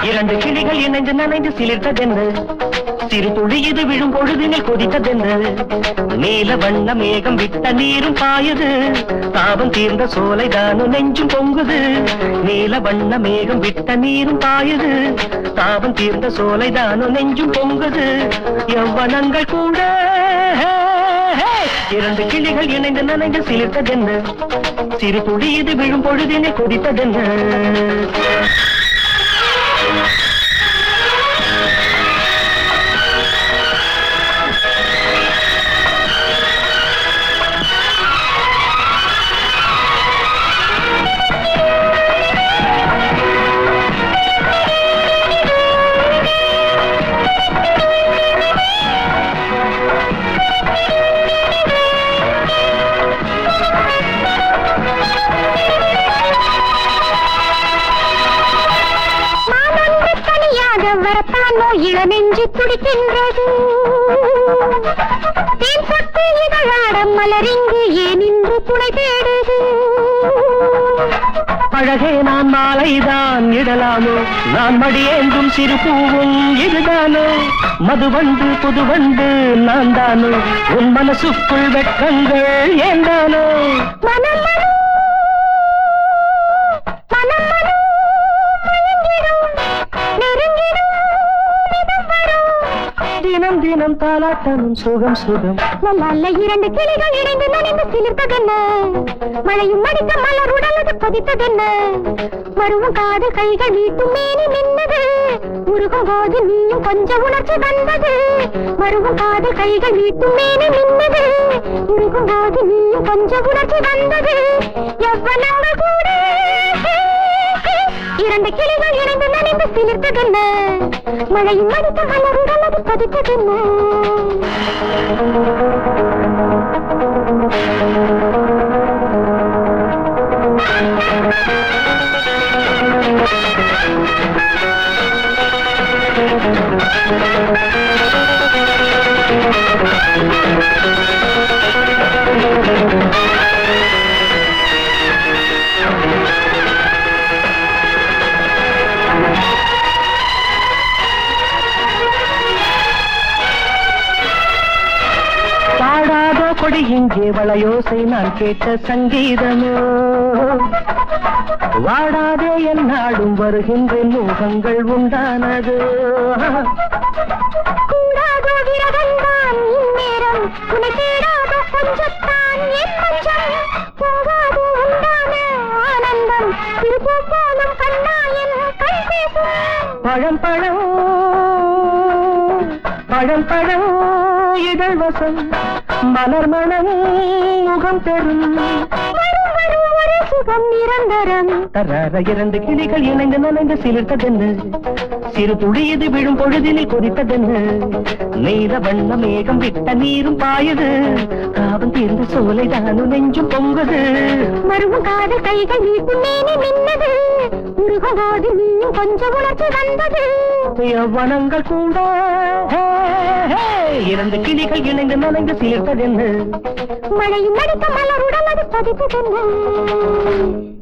இரண்டு கிளிகள் இணைந்து நனைந்து சிலிர்த்ததென்று சிறு துளி இது விழும் பொழுதினில் கொதித்ததென்று நீல வண்ண மேகம் விட்ட நீரும் பாயுது தாபம் தீர்ந்த சோலை தானும் நெஞ்சும் பொங்குது நீல வண்ண மேகம் விட்ட நீரும் பாயுது தாபம் தீர்ந்த சோலை தானும் நெஞ்சும் பொங்குது யவ்வனங்கள் கூட இரண்டு கிளிகள் இணைந்து நனைந்து சிலிர்த்ததென்று சிறு துளி இது விழும் பொழுதினில் கொதித்ததென்று மானொன்று தனியாக வரத்தானோ இளநெஞ்சு துடிக்கின்றது தேன் சொட்டு இதழாட மலரிங்கு ஏன் இன்று துணை தேடுது அழகே நான் மாலைதான் இடலாமோ நான் மடியேந்தும் சிறு பூவும் இதுதானோ மதுவண்டு புதுவண்டு நான் தானோ உன் மனசுக்குள் வெட்கங்கள் ஏந்தானோ மனம் மனம் மனம் மனம் மயங்கிடும் நெருங்கிடும் இதம் வரும் தினம் தினம் தாலாட்டனும் சுகம் சுகம் நல்ல இரண்டு கிளிகள் இணைந்து நனைந்து சிலிர்த்ததென்ன மழையும் அடித்த மலர் உடலது கொதித்ததென்ன மருவும் காது கைகள் வீட்டும் மேனி மின்னது உருகும் போது நீயும் கொஞ்சம் உணர்ச்சி வந்தது மருவும் காது கைகள் வீட்டும் மேனி மின்னது உருகும் போது நீயும் கொஞ்சம் உணர்ச்சி வந்தது எவ்வளவு கூட இரண்டு கிளிகள் இணைந்து நனைந்து சிலிர்த்ததென்ன மழையும் அடித்த மலர் உடலது கொதித்ததென்ன பாடாதோ கொடி இங்கே வளையோசை நான் கேட்ட சங்கீதமோ வாடாதே என் நாடும் வருகின்றேன் மோகங்கள் உண்டானது கூடாதோ விரதந்தான் இந்நேரம் உன்னை தேடாதோ கொஞ்சத்தான் என் மஞ்சள் போகாதோ உண்டான ஆனந்தம் திருப்பூ போலும் கண்ணா என் கண் பேசும் பழம் பழம் பழம் பழம் இதழ் வசம் மலர் மணம் முகம் பெறும் வரும் வரும் ஒரு சுகம் நிரந்தரம் தரார இரண்டு கிளிகள் இணைந்து நனைந்து சிலிர்த்ததென்ன சிறு துளி இது விழும் பொழுதினில் கொதித்ததென்ன நீல வண்ண மேகம் விட்ட நீரும் பாயுது காவம் தீர்ந்த சோலை தானும் நெஞ்சும் பொங்குது மருவும் காது கைகள் வீட்டும் மேனி மின்னது உருகும் போது நீயும் கொஞ்சம் உணர்ச்சி வந்தது யவ்வனங்கள் கூட ஹே, ஹே, இரண்டு கிளிகள் இணைந்து நனைந்து சிலிர்த்ததென்ன மழையும் அடித்த மலருடன் அது பதித்ததென்ன